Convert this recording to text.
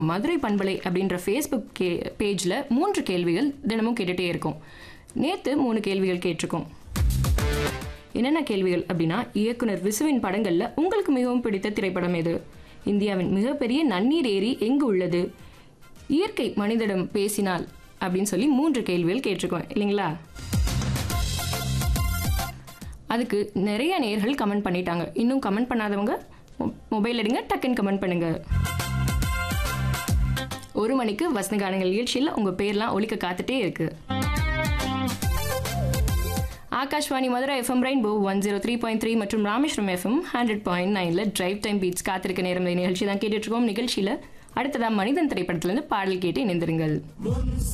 மதுரை பண்பலை அப்படின்ற Facebook K பேஜில் மூன்று கேள்விகள் தினமும் கேட்டுகிட்டே இருக்கோம் நேற்று மூணு கேள்விகள் கேட்டிருக்கோம் என்னென்ன கேள்விகள் அப்படின்னா இயக்குனர் விசுவின் படங்களில் உங்களுக்கு மிகவும் பிடித்த திரைப்படம் எது இந்தியாவின் மிகப்பெரிய நன்னீர் ஏரி எங்கு உள்ளது இயற்கை மனிதனிடம் பேசினால் அப்படின்னு சொல்லி மூன்று கேள்விகள் கேட்டிருக்கோம் இல்லைங்களா அதுக்கு நிறைய நேர்கள் கமெண்ட் பண்ணிட்டாங்க இன்னும் கமெண்ட் பண்ணாதவங்க மொ- மொபைல் எடுங்க டக்குன்னு கமெண்ட் பண்ணுங்க ஒரு மணிக்கு வசந்தகானங்கள் நிகழ்ச்சியில் உங்கள் பேர்லாம் ஒலிக்க காத்துட்டே இருக்கு Akashvani Madurai FM rainbow one zero three point three மற்றும் ராமேஸ்வரம் எஃப்எம் ஹண்ட்ரட் பாயிண்ட் நைனில் டிரைவ் டைம் பீட்ஸ் காத்திருக்க நேரம் இந்த நிகழ்ச்சி தான் கேட்டுட்டு இருக்கோம் நிகழ்ச்சியில் அடுத்ததா மனிதன் திரைப்படத்திலிருந்து பாடல் கேட்டு இணைந்திருங்கள்